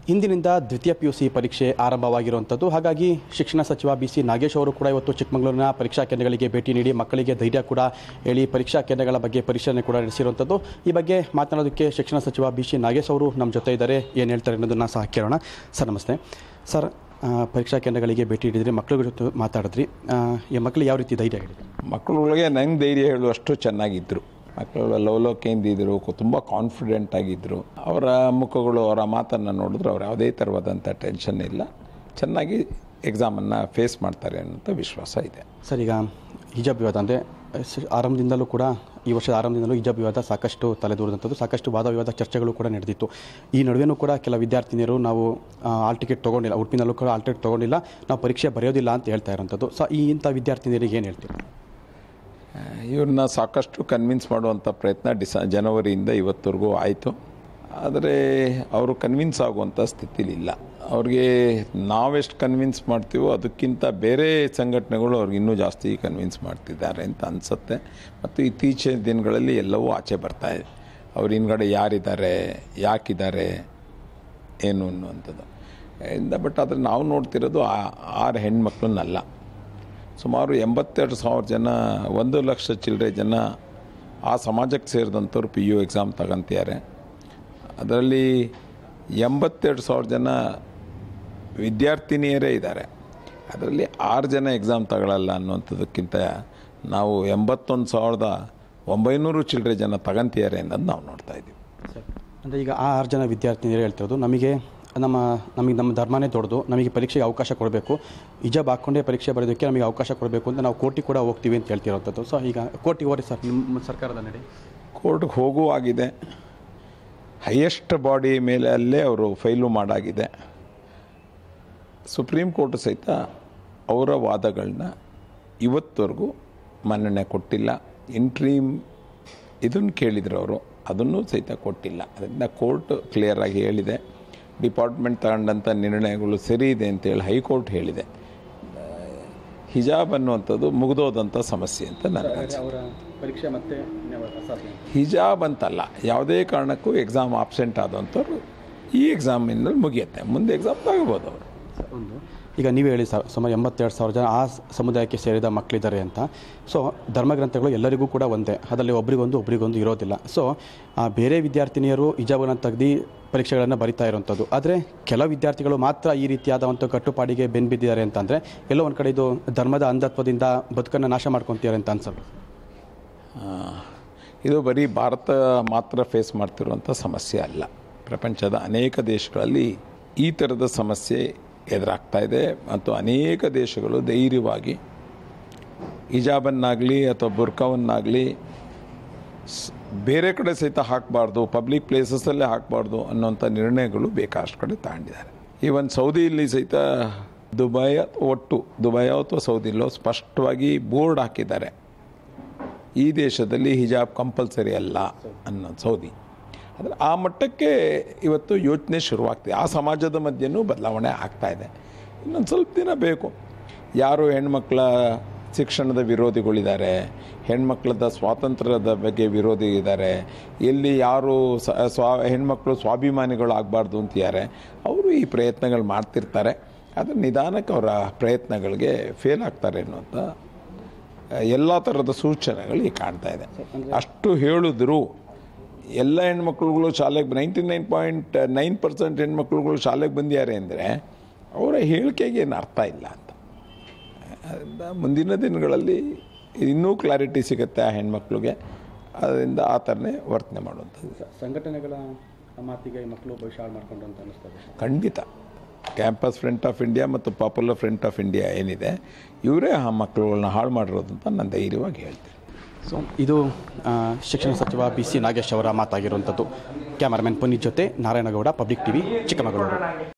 ಇಂದಿನಿಂದ ದ್ವಿತೀಯ P U C ಪರೀಕ್ಷೆ ಆರಂಭವಾಗಿರುವಂಥದ್ದು ಹಾಗಾಗಿ ಶಿಕ್ಷಣ ಸಚಿವ ಬಿ ಸಿ ನಾಗೇಶ್ ಅವರು ಕೂಡ ಇವತ್ತು ಚಿಕ್ಕಮಗಳೂರಿನ ಪರೀಕ್ಷಾ ಕೇಂದ್ರಗಳಿಗೆ ಭೇಟಿ ನೀಡಿ ಮಕ್ಕಳಿಗೆ ಧೈರ್ಯ ಕೂಡ ಹೇಳಿ ಪರೀಕ್ಷಾ ಕೇಂದ್ರಗಳ ಬಗ್ಗೆ ಪರಿಶೀಲನೆ ಕೂಡ ನಡೆಸಿರುವಂಥದ್ದು ಈ ಬಗ್ಗೆ ಮಾತನಾಡೋದಕ್ಕೆ ಶಿಕ್ಷಣ ಸಚಿವ ಬಿ ಸಿ ನಾಗೇಶ್ ಅವರು ನಮ್ಮ ಜೊತೆ ಇದ್ದಾರೆ ಏನು ಹೇಳ್ತಾರೆ ಅನ್ನೋದನ್ನು ಸಹ ಕೇಳೋಣ ಸರ್ ನಮಸ್ತೆ ಸರ್ ಆ, ಪರೀಕ್ಷಾ ಕೇಂದ್ರಗಳಿಗೆ ಭೇಟಿ ನೀಡಿದ್ರಿ ಮಕ್ಕಳ ಜೊತೆ ಮಾತಾಡಿದ್ರಿ ಆ, ಈ ಮಕ್ಕಳಿಗೆ ಯಾವ ರೀತಿ ಧೈರ್ಯ ಹೇಳಿದೆ ಮಕ್ಕಳುಗಳಿಗೆ ನಂಗೆ ಧೈರ್ಯ ಹೇಳುವಷ್ಟು ಚೆನ್ನಾಗಿದ್ದರು ಮಕ್ಕಳು ಲವಲೋಕೆಯಿಂದ ಇದ್ದರು ತುಂಬ ಕಾನ್ಫಿಡೆಂಟ್ ಆಗಿದ್ದರು ಅವರ ಮುಖಗಳು ಅವರ ಮಾತನ್ನು ನೋಡಿದ್ರೆ ಅವ್ರು ಯಾವುದೇ ಥರವಾದಂಥ ಟೆನ್ಷನ್ ಇಲ್ಲ ಚೆನ್ನಾಗಿ ಎಕ್ಸಾಮನ್ನು ಫೇಸ್ ಮಾಡ್ತಾರೆ ಅನ್ನೋಂಥ ವಿಶ್ವಾಸ ಇದೆ ಸರ್ ಈಗ ಹಿಜಾಬ್ ವಿವಾದ ಅಂದರೆ ಆರಂಭದಿಂದಲೂ ಕೂಡ ಈ ವರ್ಷದ ಆರಂಭದಿಂದಲೂ ಹಿಜಾಬ್ ವಿವಾದ ಸಾಕಷ್ಟು ತಲೆದೂರಿದಂಥದ್ದು ಸಾಕಷ್ಟು ವಾದ ವಿವಾದ ಚರ್ಚೆಗಳು ಕೂಡ ನಡೆದಿತ್ತು ಈ ನಡುವೆನೂ ಕೂಡ ಕೆಲ ವಿದ್ಯಾರ್ಥಿನಿಯರು ನಾವು ಆಲ್ ಟಿಕೆಟ್ ತೊಗೊಂಡಿಲ್ಲ ಉಡುಪಿನಲ್ಲೂ ಕೂಡ ಆಲ್ ಟಿಕೆಟ್ ತೊಗೊಂಡಿಲ್ಲ ನಾವು ಪರೀಕ್ಷೆ ಬರೆಯೋದಿಲ್ಲ ಅಂತ ಹೇಳ್ತಾ ಇರೋಂಥದ್ದು ಸೊ ಈ ಇಂಥ ವಿದ್ಯಾರ್ಥಿನಿಯರಿಗೆ ಏನು ಹೇಳ್ತೀವಿ ಇವ್ರನ್ನ ಸಾಕಷ್ಟು ಕನ್ವಿನ್ಸ್ ಮಾಡುವಂಥ ಪ್ರಯತ್ನ ಡಿಸ ಜನವರಿಯಿಂದ ಇವತ್ತವರೆಗೂ ಆಯಿತು ಆದರೆ ಅವರು ಕನ್ವಿನ್ಸ್ ಆಗುವಂಥ ಸ್ಥಿತಿಲಿಲ್ಲ ಅವ್ರಿಗೆ ನಾವೆಷ್ಟು ಕನ್ವಿನ್ಸ್ ಮಾಡ್ತೀವೋ ಅದಕ್ಕಿಂತ ಬೇರೆ ಸಂಘಟನೆಗಳು ಅವ್ರಿಗೆ ಇನ್ನೂ ಜಾಸ್ತಿ ಕನ್ವಿನ್ಸ್ ಮಾಡ್ತಿದ್ದಾರೆ ಅಂತ ಅನಿಸುತ್ತೆ ಮತ್ತು ಇತ್ತೀಚಿನ ದಿನಗಳಲ್ಲಿ ಎಲ್ಲವೂ ಆಚೆ ಬರ್ತಾ ಇದೆ ಅವ್ರ ಹಿಂದ್ಗಡೆ ಯಾರಿದ್ದಾರೆ ಯಾಕಿದ್ದಾರೆ ಏನು ಅನ್ನುವಂಥದ್ದು ಇಂದ ಬಟ್ ಆದರೆ ನಾವು ನೋಡ್ತಿರೋದು ಆ- ಆರು ಹೆಣ್ಮಕ್ಳನ್ನಲ್ಲ ಸುಮಾರು ಎಂಬತ್ತೆರಡು ಸಾವಿರ ಜನ ಒಂದು ಲಕ್ಷ ಚಿಲ್ಲರೆ ಜನ ಆ ಸಮಾಜಕ್ಕೆ ಸೇರಿದಂಥವ್ರು ಪಿ ಯು ಎಕ್ಸಾಮ್ ತಗೊಂತಿದ್ದಾರೆ ಅದರಲ್ಲಿ ಎಂಬತ್ತೆರಡು ಸಾವಿರ ಜನ ವಿದ್ಯಾರ್ಥಿನಿಯರೇ ಇದ್ದಾರೆ ಅದರಲ್ಲಿ ಆರು ಜನ ಎಕ್ಸಾಮ್ ತಗೊಳ್ಳಲ್ಲ ಅನ್ನುವಂಥದ್ದಕ್ಕಿಂತ ನಾವು ಎಂಬತ್ತೊಂದು ಸಾವಿರದ ಒಂಬೈನೂರು ಚಿಲ್ಲರೆ ಜನ ತಗೊಂತಿದ್ದಾರೆ ಅನ್ನೋದು ನಾವು ನೋಡ್ತಾ ಇದ್ದೀವಿ ಅಂದರೆ ಈಗ ಆ ಆರು ಜನ ವಿದ್ಯಾರ್ಥಿನಿಯರು ಹೇಳ್ತಿರೋದು ನಮಗೆ ನಮ್ಮ ನಮಗೆ ನಮ್ಮ ಧರ್ಮನೇ ದೊಡ್ಡದು ನಮಗೆ ಪರೀಕ್ಷೆಗೆ ಅವಕಾಶ ಕೊಡಬೇಕು ಹಿಜಾಬ್ ಹಾಕ್ಕೊಂಡೇ ಪರೀಕ್ಷೆ ಬರೆಯೋದಕ್ಕೆ ನಮಗೆ ಅವಕಾಶ ಕೊಡಬೇಕು ಅಂತ ನಾವು ಕೋರ್ಟಿಗೆ ಕೂಡ ಹೋಗ್ತೀವಿ ಅಂತ ಹೇಳ್ತಿರೋಂಥದ್ದು ಸೊ ಈಗ ಕೋರ್ಟಿಗೆ ಹೋರಿ ಸರ್ ನಿಮ್ಮ ಸರ್ಕಾರದ ನಡೆ ಕೋರ್ಟ್ಗೆ ಹೋಗೂ ಆಗಿದೆ ಹೈಯೆಸ್ಟ್ ಬಾಡಿ ಮೇಲೆ ಅಲ್ಲೇ ಅವರು ಫೈಲು ಮಾಡಾಗಿದೆ ಸುಪ್ರೀಂ ಕೋರ್ಟ್ ಸಹಿತ ಅವರ ವಾದಗಳನ್ನ ಇವತ್ತವರೆಗೂ ಮನ್ನಣೆ ಕೊಟ್ಟಿಲ್ಲ ಇಂಟ್ರೀಮ್ ಇದನ್ನು ಕೇಳಿದ್ರು ಅವರು ಅದನ್ನು ಸಹಿತ ಕೊಟ್ಟಿಲ್ಲ ಅದರಿಂದ ಕೋರ್ಟ್ ಕ್ಲಿಯರಾಗಿ ಹೇಳಿದೆ ಡಿಪಾರ್ಟ್ಮೆಂಟ್ ತಗೊಂಡಂಥ ನಿರ್ಣಯಗಳು ಸರಿ ಇದೆ ಅಂತೇಳಿ ಹೈಕೋರ್ಟ್ ಹೇಳಿದೆ ಹಿಜಾಬ್ ಅನ್ನುವಂಥದ್ದು ಮುಗಿದೋದಂಥ ಸಮಸ್ಯೆ ಅಂತ ನನಗೆ ಅನ್ಸುತ್ತೆ. ಅವರ ಪರೀಕ್ಷೆ ಮತ್ತೆ ಹಿಜಾಬ್ ಅಂತಲ್ಲ ಯಾವುದೇ ಕಾರಣಕ್ಕೂ ಎಕ್ಸಾಮ್ ಆಬ್ಸೆಂಟ್ ಆದಂಥವ್ರು ಈ ಎಕ್ಸಾಮಿನಲ್ಲಿ ಮುಗಿಯುತ್ತೆ ಮುಂದೆ ಎಕ್ಸಾಮ್ ತಗೋಬೋದು ಅವರು ಒಂದು ಈಗ ನೀವೇ ಹೇಳಿ ಸರ್ ಸುಮಾರು ಎಂಬತ್ತೆರಡು ಸಾವಿರ ಜನ ಆ ಸ- ಸಮುದಾಯಕ್ಕೆ ಸೇರಿದ ಮಕ್ಕಳಿದ್ದಾರೆ ಅಂತ ಸೊ ಧರ್ಮಗ್ರಂಥಗಳು ಎಲ್ಲರಿಗೂ ಕೂಡ ಒಂದೇ ಅದರಲ್ಲಿ ಒಬ್ರಿಗೊಂದು ಒಬ್ರಿಗೊಂದು ಇರೋದಿಲ್ಲ ಸೊ ಆ ಬೇರೆ ವಿದ್ಯಾರ್ಥಿನಿಯರು ಹಿಜಾಬನ್ನು ತೆಗ್ದು ಪರೀಕ್ಷೆಗಳನ್ನು ಬರಿತಾ ಇರುವಂಥದ್ದು ಆದರೆ ಕೆಲ ವಿದ್ಯಾರ್ಥಿಗಳು ಮಾತ್ರ ಈ ರೀತಿಯಾದ ಒಂದು ಕಟ್ಟುಪಾಡಿಗೆ ಬೆನ್ಬಿದ್ದಿದ್ದಾರೆ ಅಂತಂದರೆ ಎಲ್ಲೋ ಒಂದು ಕಡೆ ಇದು ಧರ್ಮದ ಅಂಧತ್ವದಿಂದ ಬದುಕನ್ನು ನಾಶ ಮಾಡ್ಕೊತಿದ್ದಾರೆ ಅಂತ ಅನ್ಸಲ್ಲ ಆ, ಇದು ಬರೀ ಭಾರತ ಮಾತ್ರ ಫೇಸ್ ಮಾಡ್ತಿರುವಂಥ ಸಮಸ್ಯೆ ಅಲ್ಲ ಪ್ರಪಂಚದ ಅನೇಕ ದೇಶಗಳಲ್ಲಿ ಈ ಥರದ ಸಮಸ್ಯೆ ಎದುರಾಗ್ತಾ ಇದೆ ಮತ್ತು ಅನೇಕ ದೇಶಗಳು ಧೈರ್ಯವಾಗಿ ಹಿಜಾಬನ್ನಾಗಲಿ ಅಥವಾ ಬುರ್ಕಾವನ್ನಾಗಲಿ ಸ್- ಬೇರೆ ಕಡೆ ಸಹಿತ ಹಾಕಬಾರ್ದು ಪಬ್ಲಿಕ್ ಪ್ಲೇಸಸ್ಸಲ್ಲೇ ಹಾಕಬಾರ್ದು ಅನ್ನೋಂಥ ನಿರ್ಣಯಗಳು ಬೇಕಾದಷ್ಟು ಕಡೆ ತಗೊಂಡಿದ್ದಾರೆ ಈವನ್ ಸೌದಿಯಲ್ಲಿ ಸಹಿತ ದುಬೈ ಒಟ್ಟು ದುಬೈ ಅಥವಾ ಸೌದಿಲೋ ಸ್ಪಷ್ಟವಾಗಿ ಬೋರ್ಡ್ ಹಾಕಿದ್ದಾರೆ ಈ ದೇಶದಲ್ಲಿ ಹಿಜಾಬ್ ಕಂಪಲ್ಸರಿ ಅಲ್ಲ ಅನ್ನೋ ಸೌದಿ ಆದರೆ ಆ ಮಟ್ಟಕ್ಕೆ ಇವತ್ತು ಯೋಚನೆ ಶುರುವಾಗ್ತಿದೆ ಆ ಸಮಾಜದ ಮಧ್ಯೆನೂ ಬದಲಾವಣೆ ಆಗ್ತಾ ಇದೆ ಇನ್ನೊಂದು ಸ್ವಲ್ಪ ದಿನ ಬೇಕು ಯಾರು ಹೆಣ್ಮಕ್ಳ ಶಿಕ್ಷಣದ ವಿರೋಧಿಗಳಿದ್ದಾರೆ ಹೆಣ್ಮಕ್ಳದ ಸ್ವಾತಂತ್ರ್ಯದ ಬಗ್ಗೆ ವಿರೋಧಿ ಇದ್ದಾರೆ ಎಲ್ಲಿ ಯಾರು ಸ- ಸ್ವಾ ಹೆಣ್ಮಕ್ಳು ಸ್ವಾಭಿಮಾನಿಗಳು ಆಗಬಾರ್ದು ಅಂತಿದ್ದಾರೆ ಅವರು ಈ ಪ್ರಯತ್ನಗಳು ಮಾಡ್ತಿರ್ತಾರೆ ಆದರೆ ನಿಧಾನಕ್ಕೆ ಅವರ ಪ್ರಯತ್ನಗಳಿಗೆ ಫೇಲ್ ಆಗ್ತಾರೆ ಅನ್ನುವಂಥ ಎಲ್ಲ ಥರದ ಸೂಚನೆಗಳು ಈಗ ಕಾಣ್ತಾ ಇದೆ ಅಷ್ಟು ಹೇಳಿದ್ರು ಎಲ್ಲ ಹೆಣ್ಮಕ್ಳುಗಳು ಶಾಲೆಗೆ ninety nine point nine percent ಹೆಣ್ಮಕ್ಳುಗಳು ಶಾಲೆಗೆ ಬಂದಿದ್ದಾರೆ ಅಂದರೆ ಅವರ ಹೇಳಿಕೆಗೆ ಏನು ಅರ್ಥ ಇಲ್ಲ ಅಂತ ಅದರಿಂದ ಮುಂದಿನ ದಿನಗಳಲ್ಲಿ ಇನ್ನೂ ಕ್ಲಾರಿಟಿ ಸಿಗುತ್ತೆ ಆ ಹೆಣ್ಮಕ್ಳಿಗೆ ಅದರಿಂದ ಆ ಥರನೇ ವರ್ತನೆ ಮಾಡುವಂಥದ್ದು ಸಂಘಟನೆಗಳ ಮಾತಿಗೆ ಮಕ್ಕಳು ಭವಿಷ್ಯ ಹಾಳು ಮಾಡ್ಕೊಂಡು ಅಂತ ಅನಿಸ್ತದೆ ಖಂಡಿತ ಕ್ಯಾಂಪಸ್ ಫ್ರಂಟ್ ಆಫ್ ಇಂಡಿಯಾ ಮತ್ತು ಪಾಪ್ಯುಲರ್ ಫ್ರಂಟ್ ಆಫ್ ಇಂಡಿಯಾ ಏನಿದೆ ಇವರೇ ಆ ಮಕ್ಕಳುಗಳನ್ನ ಹಾಳು ಮಾಡಿರೋದು ಅಂತ ನಾನು ಧೈರ್ಯವಾಗಿ ಹೇಳ್ತೀನಿ ಸೊ ಇದು ಆ, ಶಿಕ್ಷಣ ಸಚಿವ ಬಿ ಸಿ ನಾಗೇಶ್ ಅವರ ಮಾತಾಗಿರುವಂಥದ್ದು ಕ್ಯಾಮರಾಮನ್ ಪುನೀತ್ ಜೊತೆ ನಾರಾಯಣಗೌಡ ಪಬ್ಲಿಕ್ ಟಿವಿ ಚಿಕ್ಕಮಗಳೂರು